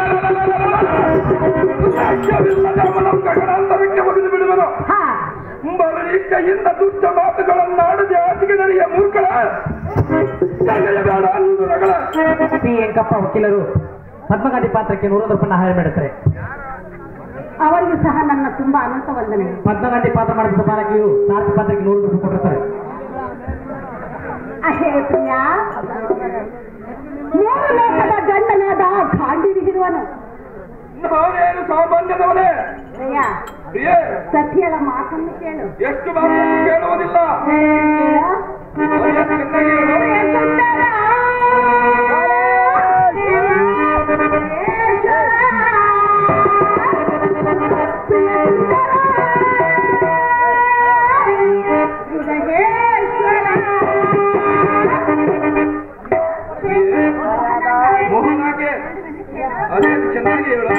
ಲಕ್ಷ್ಯವಿಲ್ಲದೆ ಅವನ ಗಗನಾಂತರಕ್ಕೆ ಒಗೆದು ಬಿಡುವನು ಹಾ ಬರೀ ಕೈಯಿಂದ ದುಷ್ಟ ಮಾತುಗಳನ್ನಾಡದೆ ಆಚೆಗೆ ನಡೆಯ ಮೂರ್ಖಳ ಜಯ ಬೇಡ ಅನ್ನುವುದು ರಗಳ ಪಿ ಎಂಕಪ್ಪ ವಕೀಲರು ಪದ್ಮಗಾಂಧಿ ಪಾತ್ರಕ್ಕೆ ನೂರೊಂದು ರೂಪಾಯಿ ಹಾಯ ಮಾಡುತ್ತಾರೆ ಅವರಿಗೂ ಸಹ ನನ್ನ ತುಂಬಾ ಅನಂತ ವಂದನೆ ಪದ್ಮಗಾಂಧಿ ಪಾತ್ರ ಮಾಡಿದ ಬಾಲಕಿಯು ಸಾರ್ಥಿ ಪಾತ್ರಕ್ಕೆ ನೂರು ರೂಪಾಯಿ ಕೊಟ್ಟಿರ್ತಾರೆ ಅಹೇ ಪ್ರಿಯ ಮೂರು ಲೋಕದ ಗಂಡನಾದ ಖಾಂಡಿರಿಗಿರುವನು ನಾನೇನು ಸಾಮಾನ್ಯದವನೇ ಪ್ರಿಯ ಪ್ರಿಯೇ ಸತ್ಯಳ ಮಾತನ್ನು ಕೇಳು ಎಷ್ಟು ಮಾತನ್ನು ಕೇಳುವುದಿಲ್ಲ ಕೇಳು. ಚೆನ್ನಾಗಿ ಹೇಳು. ಮೋಹನಾಗೆ ಅದೇ ಚೆನ್ನಾಗಿ ಹೇಳು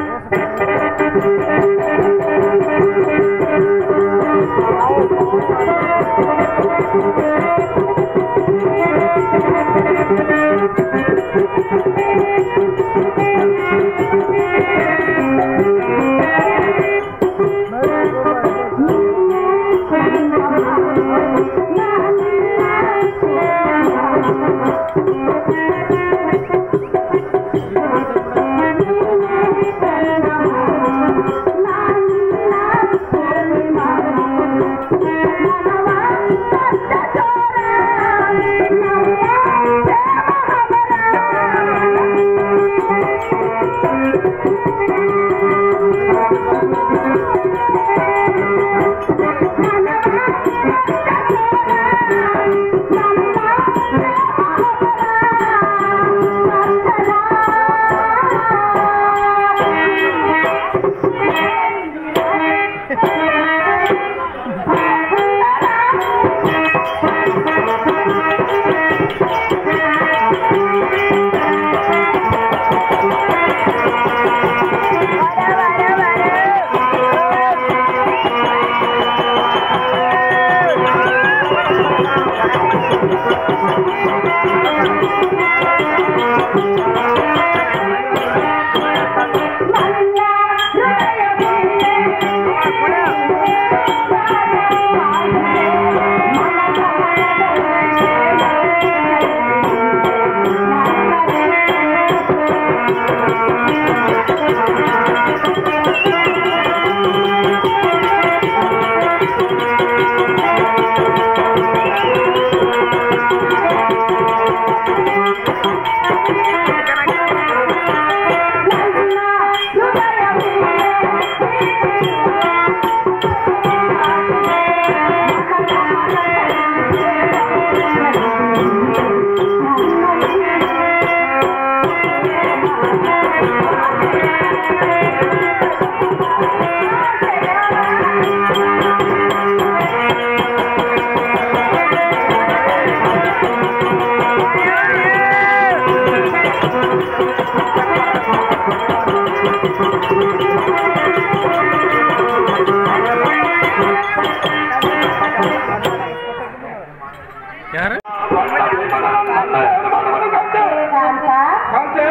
ಕಾಂತೆ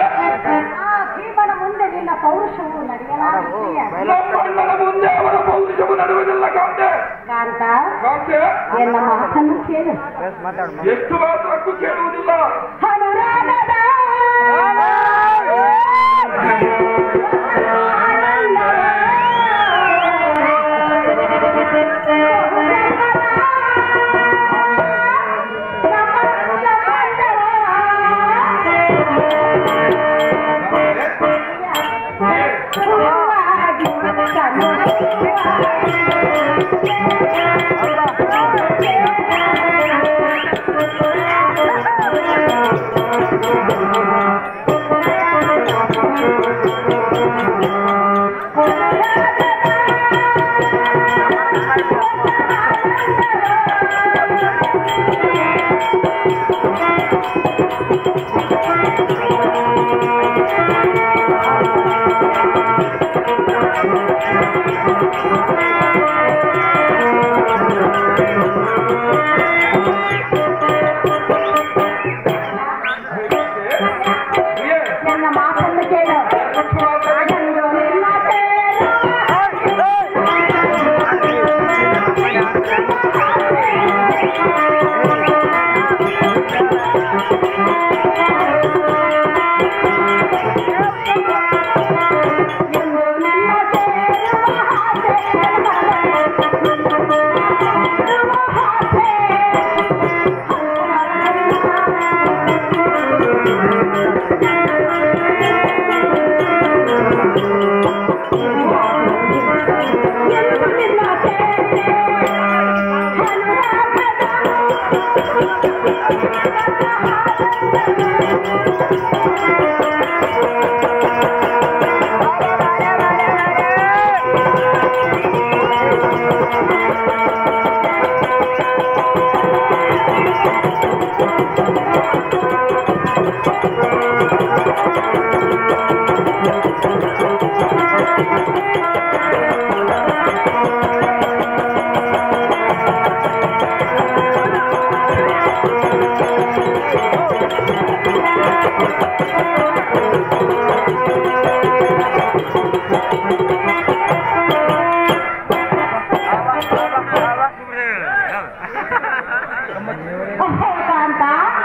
ಭೀಮನ ಮುಂದೆ ನಿನ್ನ ಪೌರುಷವು ನಡೆಯಲಾಗುತ್ತೀಯ ನಮ್ಮಣ್ಣನ ಮುಂದೆ ಅವರ ಪೌರುಷವು ನಡುವುದಿಲ್ಲ ಕಾಂತೆ ಕಾಂತ ಕಾಂತೆ ಎನ್ನ ಮಾತನ್ನು ಕೇಳು ಎಷ್ಟು ಮಾತ್ರಕ್ಕೂ ಕೇಳುವುದಿಲ್ಲ ಅನುರಾಗದ ಪ್ರಿಯೆ ನನ್ನ ಮಾತನ್ನು ಕೇಳು ಎಂದು ನಿನ್ನ ಸೇರುವ ಎಂದು ನಿನ್ನ ಸೇರುವ ಆಸೆ ಸೇರುವ ಆಸೆ ಎಂದು ನಿನ್ನ ಸೇರುವ ಕಾಂತ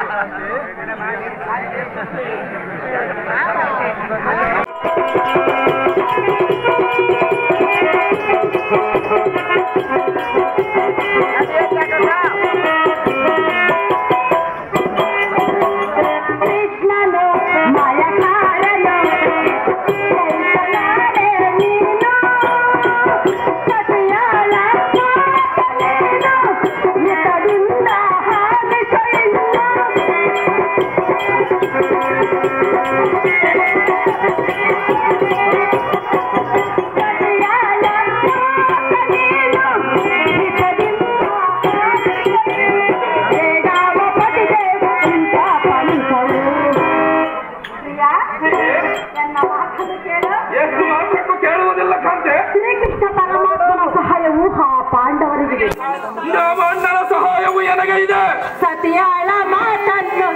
ಕೃಷ್ಣನು ಮಾಯಕಾರನು ಚೈತನ್ಯನೇ ನೀನು ಸತಿಯಾಳ ಮಾತನೇನು ಹಿತದಿಂದ ಹಾಡಿಸಲು ಸತಿಯಾಳ ಮಾತನೇನು ಹಿತದಿಂದ ಹಾಡಿಸಲು ಬೇಡಾವ ಪಟಿಗೆ ಇಂಥ ಪಲಿಸಲು ಪ್ರಿಯಾ ನನ್ನ ಮಾತನ್ನು ಕೇಳು ಎಷ್ಟು ಮಾತ್ರಕ್ಕೂ ಕೇಳುವುದಿಲ್ಲ ಕಾಂತೆ ಶ್ರೀಕೃಷ್ಣ ಪರಮಾತ್ಮನ ಸಹಾಯವು ಆ ಪಾಂಡವರಿಗೆ ನಮ್ಮ ಅಣ್ಣನ ಸಹಾಯವು ನನಗೆ ಇದೆ ಸತಿಯಾಳ ಮಾತನ್ನು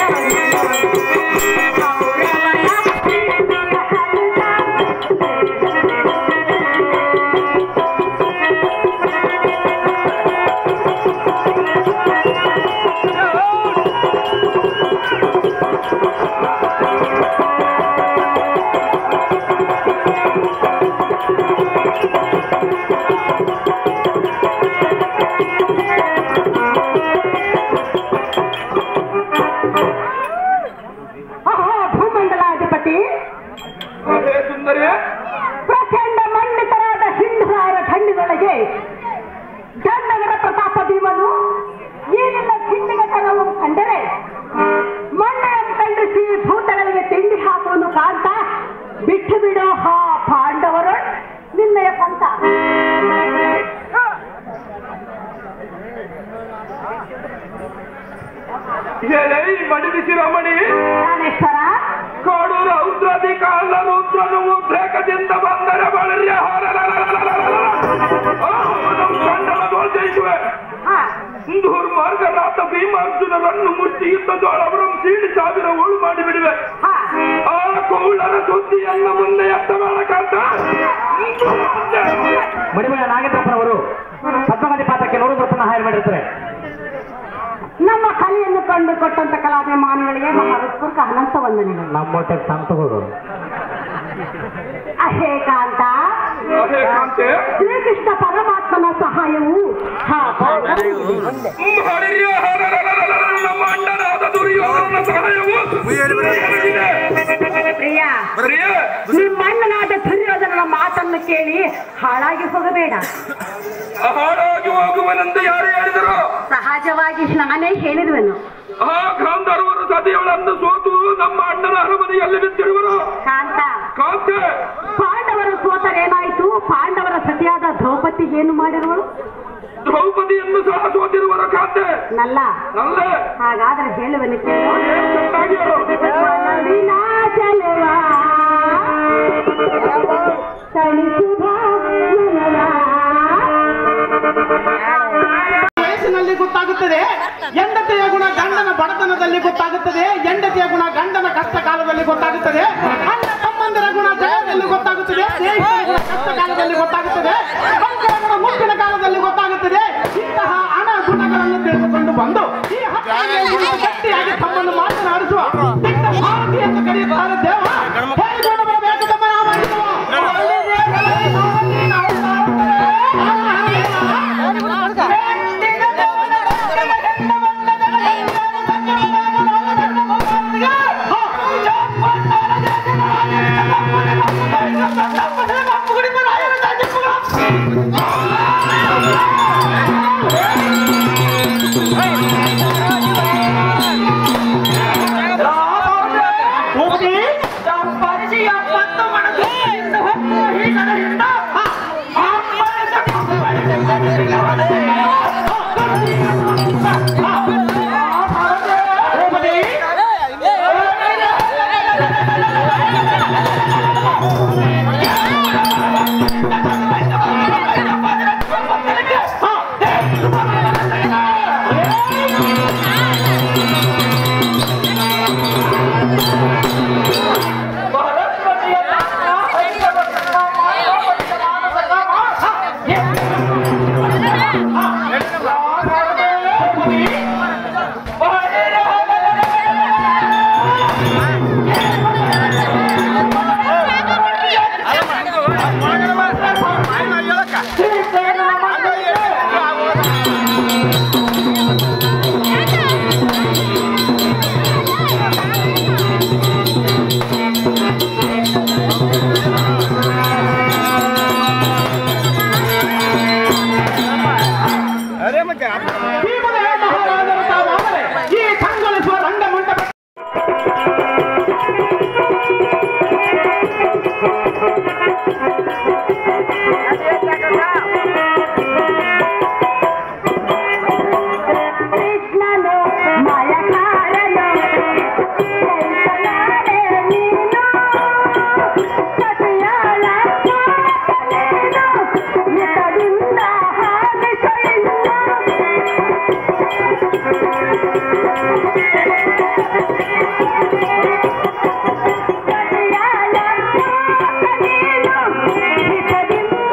ಆಹಾ ಭೂಮಂಡಲಾಧಿಪತಿ ಅದೇ ಸುಂದರಿ ಪ್ರಚಂಡ ಮಂಡಿತರಾದ ಹಿಂಡುಗಾರ ಖಂಡಿನೊಳಗೆ ಗಂಡಗರ ಪ್ರತಾಪ ಭೀಮನು ಏನೆಲ್ಲ ಖಂಡಿಗತನವು ಕಂಡರೆ ಮಣ್ಣನ್ನು ಖಂಡಿಸಿ ಭೂತಗಳಿಗೆ ತಿಂಡಿ ಹಾಕುವನ್ನು ಕಾಂತ ಬಿಟ್ಟು ಬಿಡೋ ಹಾ ಪಾಂಡವರು ನಿನ್ನಯ ಪಂಥ ಏನೇ ಮಡಿದಿಸಿ ರಮಣಿ ಪ್ರಾಣೇಶ್ವರ ಕಾಡು ರೌದ್ರದಿ ಕಾಲ ರುದ್ರನು ಉದ್ರೇಕದಿಂದ ಬಂದರೆ ಬಳರಿಯ ಕಂಡನ ದೋಷಿಸುವೆ ಹಾ ದುರ್ಮಾರ್ಗರಾದ ಭೀಮಾರ್ಜುನರನ್ನು ಮುಷ್ಟಿ ಯುದ್ಧದೊಳವರಂ ಸೀಳಿ ಸಾವಿರ ಓಳು ಮಾಡಿಬಿಡುವೆ ಹಾ ಆ ಕೌಳರ ಸುದ್ದಿಯನ್ನು ಮುಂದೆ ಎತ್ತ ಮಾಡಕಂತ ಮಡಿಮಳ ನಾಗೇಂದ್ರಪ್ಪನವರು ಪದ್ಮಗತಿ ಪಾತ್ರಕ್ಕೆ ನೂರು ರೂಪಾಯಿ ಹಾಯರ್ ಮಾಡಿರ್ತಾರೆ ನಮ್ಮ ಕಲೆಯನ್ನು ಕಂಡು ಕೊಟ್ಟಂತ ಕಲಾಭಿಮಾನಿಗಳಿಗೆ ನಮ್ಮ ಹೃತ್ಪೂರ್ವಕ ಅನಂತ ವಂದನೆಗಳು ನಮ್ಮ ಹೊಟ್ಟೆಗೆ ಸಂತಗಳು ಅಹೇಕಾಂತ ಅದೇ ಕಾಂತೆ ಶ್ರೀಕೃಷ್ಣ ಪರಮಾತ್ಮನ ಸಹಾಯವು ಹಾ ಪಾಂಡವರಿಗೆ. ಹರಿಯ ಹರರರರರರ ನಮ್ಮ ಅಣ್ಣನಾದ ದುರ್ಯೋಧನನ ಸಹಾಯವು ನನಗಿದೆ. ಪ್ರಿಯ ಪ್ರಿಯ, ನಿಮ್ಮ ಅಣ್ಣನಾದ ದುರ್ಯೋಧನನ ಮಾತನ್ನು ಕೇಳಿ ಹಾಳಾಗಿ ಹೋಗಬೇಡ ಹಾಳಾಗಿ ಹೋಗುವನೆಂದು ಯಾರು ಹೇಳಿದರು ಸಹಜವಾಗಿ ನಾನೇ ಹೇಳಿರುವೆನು ಆ ಗಾಂಧರ್ವರು ಸತಿಯವಳನ್ನು ಸೋತು ನಮ್ಮ ಅಣ್ಣನ ಅರಮನೆಯಲ್ಲಿ ಬಿದ್ದಿರುವರು ಕಾಂತ ಕಾಂತೆ ಪಾಂಡವರು ಸೋತರೇನಾಯಿತು ಪಾಂಡವರ ಸತಿಯಾದ ದ್ರೌಪದಿ ಏನು ಮಾಡಿರುವಳು ದ್ರೌಪದಿಯನ್ನು ಸಹ ಸೋತಿರುವರು ಕಾಂತೆ ನಲ್ಲ ನಲ್ಲೇ ಹಾಗಾದ್ರೆ ಹೇಳುವೆನು ಕೇಳು ಏನ್ ಚೆನ್ನಾಗಿ ಹೇಳು. ಮನವಿನ ಚೆಲುವ ತಣಿಸುವ ಮನವ. ವಯಸ್ಸಿನಲ್ಲಿ ಗೊತ್ತಾಗುತ್ತದೆ ಹೆಂಡತಿಯ ಗುಣ ಗಂಡನ ಬಡತನದಲ್ಲಿ ಗೊತ್ತಾಗುತ್ತದೆ ಹೆಂಡತಿಯ ಗುಣ ಗಂಡನ ಕಷ್ಟ ಕಾಲದಲ್ಲಿ ಗೊತ್ತಾಗುತ್ತದೆ ಅಣ್ಣ ತಮ್ಮಂದಿರ ಗುಣ ಈ ಅಪ್ಪತ್ತು ಮನಸ್ಸಿಂದ ಹೊತ್ತು ಹೀಗರಿಂದ ಭೀಮನೇ ಮಹಾರಾಜರ ತಾವಾದರೆ ಈ ಕಂಗೊಳಿಸುವ ರಂಗ ಮಂಟಪ ಕೃಷ್ಣನು ಮಯಕಾರನು ಚೈತನ್ಯನೇ ನೀನು ಸತಿಯಾಳ ಕಾಕಲೇನು ಹಿತದಿಂದ ಹಾದಿಸಲಿಲ್ಲ ಸತಿಯಾಳ ಕಾಕಲೇನು ಹಿತದಿಂದ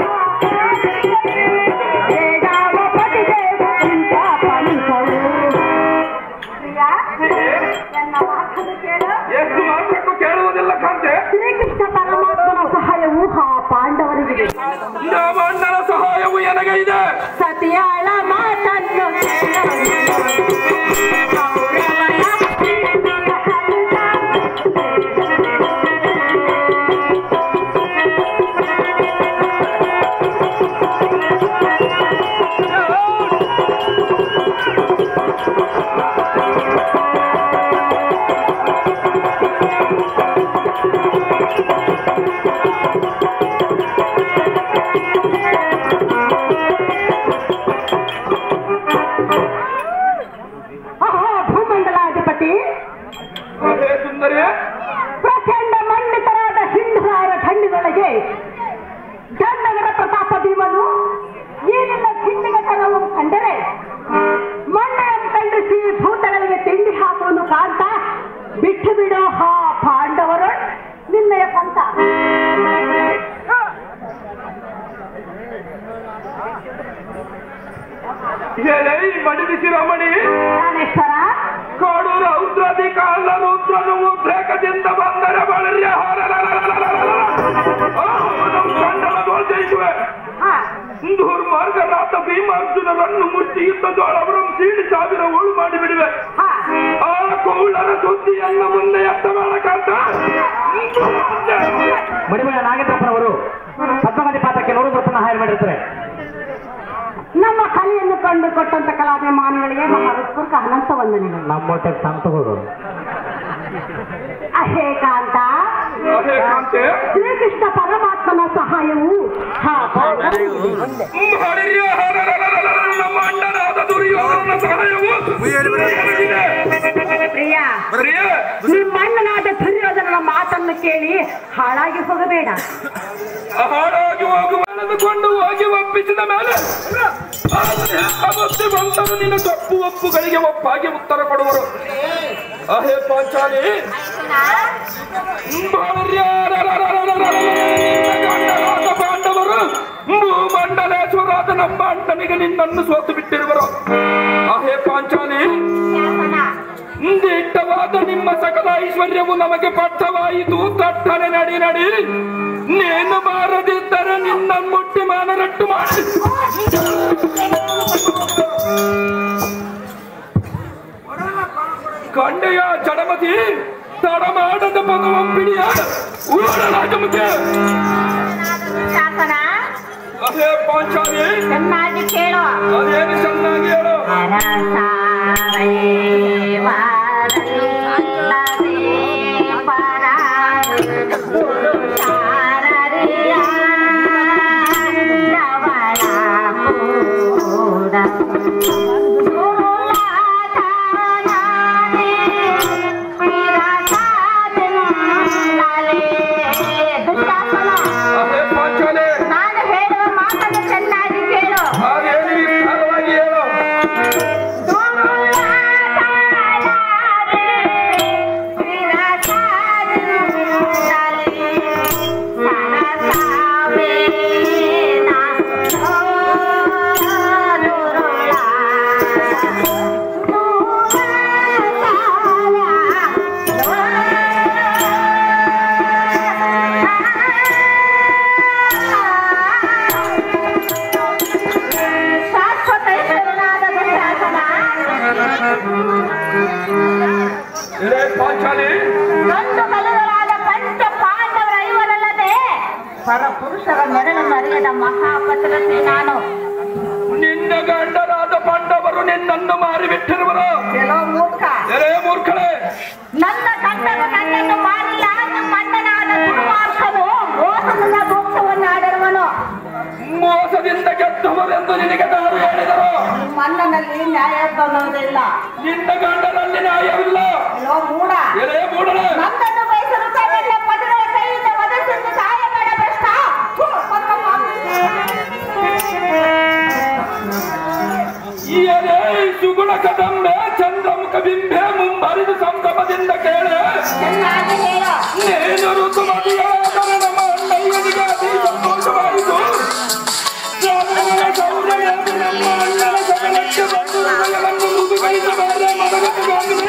ಬೇಡಾವ ಪಟಿಗೆ ಇಂಥ ಪಂಚವು ಪ್ರಿಯಾ ನನ್ನ ಮಾತನ್ನು ಕೇಳು ಎಷ್ಟು ಮಾತ್ರಕ್ಕೂ ಕೇಳುವುದಿಲ್ಲ ಕಾಂತೆ ಶ್ರೀಕೃಷ್ಣ ಪರಮಾತ್ಮನ ಸಹಾಯವು ಆ ಪಾಂಡವರಿಗಿದೆ ನಮ್ಮ ಅಣ್ಣನ ಸಹಾಯವು ನನಗೆ ಇದೆ ಸತಿಯಾಳ ಮಾತನ್ನು ಕೇಳು. ಕೌರವನ ಪ್ರೀತಿಯ ಹಂತ. ಆಹಾ, ಭೂಮಂಡಲಾಧಿಪತಿ ಅದೇ ಸುಂದರಿಯೇ ಪ್ರಚಂಡ ಮಂಡಿತರಾದ ಹಿಂಡರಾಯರ ಖಂಡಿನೊಳಗೆ ಗಂಡಗರ ಪ್ರತಾಪ ಭೀಮನು ಏನೆಲ್ಲ ಖಂಡಿಗತನವು ಕಂಡರೆ ಮಣ್ಣನ್ನು ಖಂಡಿಸಿ ಭೂತಗಳಿಗೆ ತಿಂಡಿ ಹಾಕುವುದು ಕಾಂತ ಬಿಟ್ಟು ಬಿಡೋ ಹಾ ಪಾಂಡವರು ನಿನ್ನಯ ಪಂಥ ಏನೇ ಈ ಮಡಿದಿಸಿ ರಮಣಿ ಪ್ರಾಣೇಶ್ವರ ಕಾಡು ರೌದ್ರದಿ ಕಾಲ ರುದ್ರನು ಉದ್ರೇಕದಿಂದ ಬಂದರೆ ಬಳರಿಯ ಜಯಿಸುವೆ ಹಾ ದುರ್ಮಾರ್ಗನಾಥ ಭೀಮಾರ್ಜುನರನ್ನು ಮುಟ್ಟಿ ಯುದ್ಧ ಅವರನ್ನು ಸೀಳಿ ಸಾವಿರ ಓಳು ಮಾಡಿ ಬಿಡುವೆ ಹಾ ಆ ಕೌಳರ ಸುದ್ದಿಯನ್ನು ಮುಂದೆ ಎತ್ತ ಮಾಡಕಾಂತ ಮಡಿಮಳ ನಾಗೇಂದ್ರಪ್ಪನವರು ಪದ್ಮಗಂಧಿ ಪಾತ್ರಕ್ಕೆ ನೂರು ರೂಪಾಯಿ ಹಾಯರ್ ಮಾಡಿರ್ತಾರೆ ನಮ್ಮ ಕಲೆಯನ್ನು ಕಂಡು ಕೊಟ್ಟಂತ ಕಲಾಭಿಮಾನಿಗಳಿಗೆ ನಮ್ಮ ಹೃತ್ಪೂರ್ವಕ ಅನಂತ ವಂದನೆಗಳು ನಮ್ಮ ಹೊಟ್ಟೆ ಸಂತಗಳು ಅಹೇಕಾಂತ ಅದೇ ಕಾಂತೆ ಶ್ರೀಕೃಷ್ಣ ಪರಮಾತ್ಮನ ಸಹಾಯವು ಹಾ ಪಾಂಡವರಿಗಿದೆ. ಹರಿಯ ನಮ್ಮ ಅಣ್ಣನಾದ ದುರ್ಯೋಧನನ ಸಹಾಯವು ನನಗಿದೆ. ಪ್ರಿಯ ಪ್ರಿಯ ನಿಮ್ಮ ಅಣ್ಣನಾದ ದುರ್ಯೋಧನನ ಮಾತನ್ನು ಕೇಳಿ ಹಾಳಾಗಿ ಹೋಗಬೇಡ ಹಾಳಾಗಿ ಹೋಗುವ ಎಳೆದುಕೊಂಡು ಹೋಗಿ ಒಪ್ಪಿಸಿದ ಮೇಲೆ ಆದರೆ ಬುದ್ಧಿವಂತರು ನಿನ್ನ ತಪ್ಪು ಒಪ್ಪುಗಳಿಗೆ ಒಪ್ಪಾಗಿ ಉತ್ತರ ಕೊಡುವರು ಅಹೇ ಪಾಂಚಾಲಿ ಗಂಡರಾದ ಪಾಂಡವರು ಭೂಮಂಡಲೇಶ್ವರಾದ ನಮ್ಮ ಅಣ್ಣನಿಗೆ ನಿನ್ನನ್ನು ಸೋತು ಬಿಟ್ಟಿರುವರು ಅಹೇ ಪಾಂಚಾಲಿ ದಿಟ್ಟವಾದ ನಿಮ್ಮ ಸಕಲ ಐಶ್ವರ್ಯವು ನಮಗೆ ಪಟ್ಟವಾಯಿತು ತಟ್ಟನೆ ನಡಿ ನಡಿ ನೀನು ಬಾರದಿದ್ದರೆ ನಿನ್ನ ಮುಟ್ಟಿ ಮಾನರಟ್ಟು ಮಾಡಿ ಕಂಡೆಯ ಜಡಮತಿ ತಡ ಮಾಡದ ಭಗವಂ ಪಿಡಿಯ ಊರಲಾಗಮುಖೆ ಶಾಸನ ಅದೇ ಪಾಂಚಾಲಿ ಚೆನ್ನಾಗಿ ಕೇಳೋ ಅದೇನು ಚೆನ್ನಾಗಿ ಹೇಳು ಪರ ಪರ ಪುರುಷರ ನೆರಳನ್ನು ಅರಿಯದ ಮಹಾಪತ್ರತೆ ನಾನು ನಿನ್ನ ಗಂಡರಾದ ಪಾಂಡವರು ನಿನ್ನನ್ನು ಮಾರಿಬಿಟ್ಟಿರುವರು ಕೆಲೋ ಮೂರ್ಖ ಎರೇ ಮೂರ್ಖಳೇ ನನ್ನ ಗಂಡನು ನನ್ನನ್ನು ಮಾರಿಲ್ಲ ನಿಮ್ಮ ಅಣ್ಣನಾದ ದುರ್ಮಾರ್ಗವು ಮೋಸದ ಮೋಕ್ಷವನ್ನು ಆಡಿರುವನು ಮೋಸದಿಂದ ಗೆದ್ದವರೆಂದು ನಿನಗೆ ದಾರು ಹೇಳಿದರು ನಿಮ್ಮ ಅಣ್ಣನಲ್ಲಿ ನ್ಯಾಯ ಅನ್ನೋದಿಲ್ಲ ನಿನ್ನ ಗಂಡನಲ್ಲಿ ನ್ಯಾಯವಿಲ್ಲ ಕೆಲೋ ಮೂಡ ಎರೇ ಮೂಡಲೇ ನನ್ನನ್ನು ಬಯಸಲು ನನ್ನ ಪದಗಳ ಕೈಯಿಂದ ವಧಿಸಿದ್ದು ಸಹಾಯ ಮಾಡ ಭ್ರಷ್ಟ ಥು, ಪಕ್ಕ ಎರೇ ಸುಗುಣ ಕದಂಬೆ ಚಂದ್ರಮುಖ ಬಿಂಬೆ ಮುಂಬರಿದು ಸಂಭ್ರಮದಿಂದ ಕೇಳೆ ಚೆನ್ನಾಗಿ ಹೇಳ ನೇನು ಋತುಮತಿಯಾದರೆ ನಮ್ಮ ಅಣ್ಣಯ್ಯನಿಗೆ ಅತಿ ಸಂತೋಷವಾಯಿತು ಸ್ವಾಮಿಗಳ ಸೌರ್ಯವಾಗಿ ನಮ್ಮ ಅಣ್ಣನ ಸಕಲಕ್ಕೆ ಬಂದು ಹೃದಯವನ್ನು ಮೃದುಗೈಸಬಾರದೆ ಮನಗಟ್ಟುಗಾಗಲಿ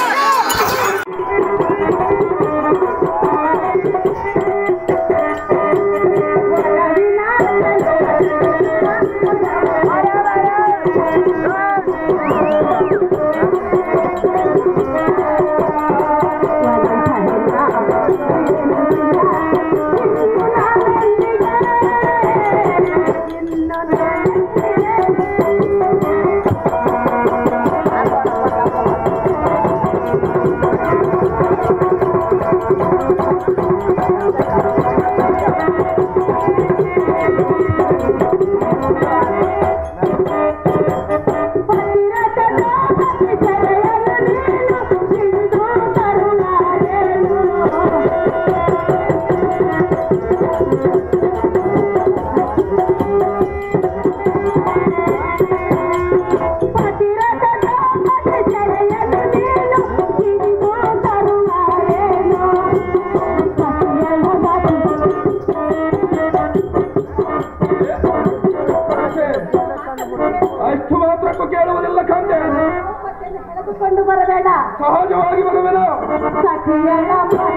ಅಷ್ಟು ಮಾತ್ರಕ್ಕೂ ಕೇಳುವುದಿಲ್ಲ ಕಂದೆ ಕಳೆದುಕೊಂಡು ಬರಬೇಡ ಸಹಜವಾಗಿ ಬರುವೆನು ಸಖಿಯರ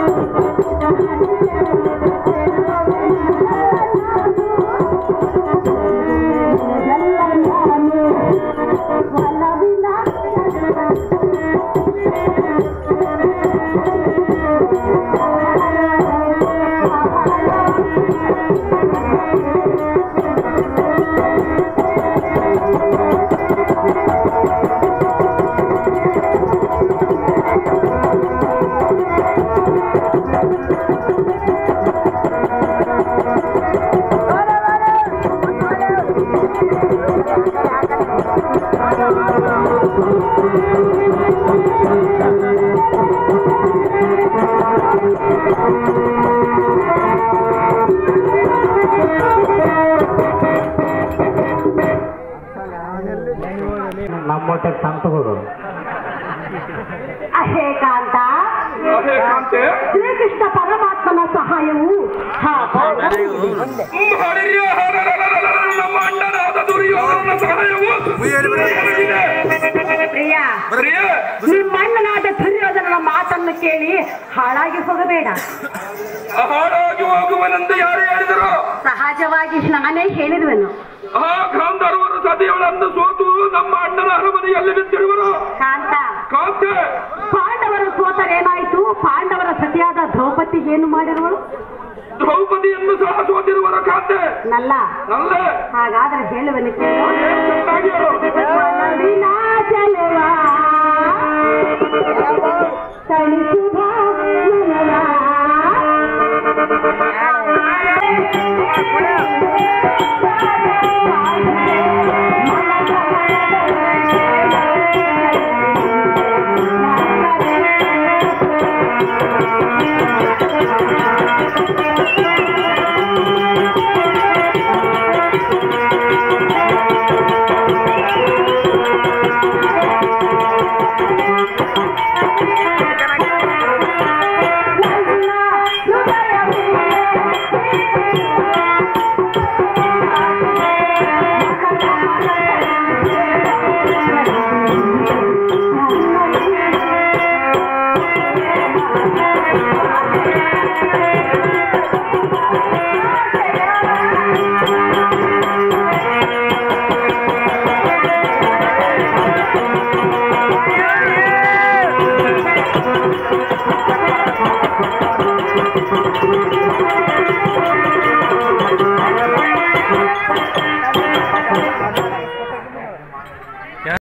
ನಮ್ಮೊಟ್ಟೆ ಸಂತಗಳು ಅಹೇಕಾಂತ ಅಹೇ ಕಾಂತೆ ಶ್ರೀಕೃಷ್ಣ ಪರಮಾತ್ಮನ ಸಹಾಯವು ಹಾ ಹರಿಯ ಹರರರರರ ನಮ್ಮ ಅಣ್ಣನಾದ ದುರ್ಯೋಧನನ ಸಹಾಯವು ನನಗಿದೆ. ಪ್ರಿಯ ಪ್ರಿಯ ನಿಮ್ಮ ಅಣ್ಣನಾದ ದುರ್ಯೋಧನನ ಮಾತನ್ನು ಕೇಳಿ ಹಾಳಾಗಿ ಹೋಗಬೇಡ ಹಾಳಾಗಿ ಹೋಗುವನೆಂದು ಯಾರು ಹೇಳಿದರು ಸಹಜವಾಗಿ ನಾನೇ ಹೇಳಿರುವೆನು ಆ ಗಾಂಧರ್ವರು ಸತಿಯವಳನ್ನು ಸೋತು ನಮ್ಮ ಅಣ್ಣನ ಅರಮನೆಯಲ್ಲಿ ಬಿದ್ದಿರುವರು ಕಾಂತ ಕಾಂತೆ ಪಾಂಡವರು ಸೋತರೇನಾಯ್ತು ಪಾಂಡವರ ಸತಿಯಾದ ದ್ರೌಪದಿ ಏನು ಮಾಡಿರುವಳು ದ್ರೌಪದಿಯನ್ನು ಸಹ ಸೋತಿರುವರು ಕಾಂತೆ ನಲ್ಲ ನಲ್ಲೇ ಹಾಗಾದ್ರೆ ಹೇಳುವೆನು ಕೇಳು ಏನ್ ಚೆನ್ನಾಗಿ ಹೇಳು. ಮನವಿನ ಚೆಲುವ ತಣಿಸುವ ಮನವ